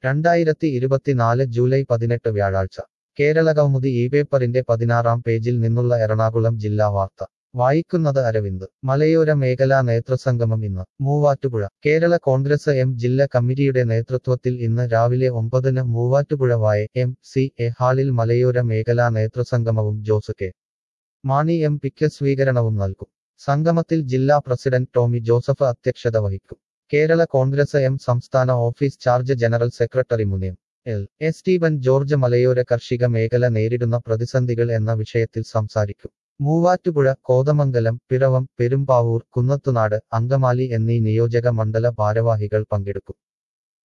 രണ്ടായിരത്തി ഇരുപത്തിനാല് ജൂലൈ പതിനെട്ട് വ്യാഴാഴ്ച കേരള കൗമുദി ഈ പേപ്പറിന്റെ പതിനാറാം പേജിൽ നിന്നുള്ള എറണാകുളം ജില്ലാ വാർത്ത വായിക്കുന്നത് അരവിന്ദ് മലയോര മേഖലാ നേതൃസംഗമം ഇന്ന് മൂവാറ്റുപുഴ കേരള കോൺഗ്രസ് എം ജില്ലാ കമ്മിറ്റിയുടെ നേതൃത്വത്തിൽ ഇന്ന് രാവിലെ ഒമ്പതിന് മൂവാറ്റുപുഴ വായ എം സി എ ഹാളിൽ മലയോര മേഖലാ നേതൃസംഗമവും ജോസ് കെ മാണി എം പിക്ക് സ്വീകരണവും നൽകും സംഗമത്തിൽ ജില്ലാ പ്രസിഡന്റ് ടോമി ജോസഫ് അധ്യക്ഷത വഹിക്കും കേരള കോൺഗ്രസ് എം സംസ്ഥാന office charge general secretary Muniyam L S Steven George മലയോര കാർഷിക മേഖല നേരിടുന്ന പ്രതിസന്ധികൾ എന്ന വിഷയത്തിൽ സംസാരിക്കും മൂവാറ്റുപുഴ കോതമംഗലം പിറവം പെരുമ്പാവൂർ കുന്നത്തുനാട് അങ്കമാലി എന്നീ നിയോജക മണ്ഡല ഭാരവാഹികൾ പങ്കെടുക്കും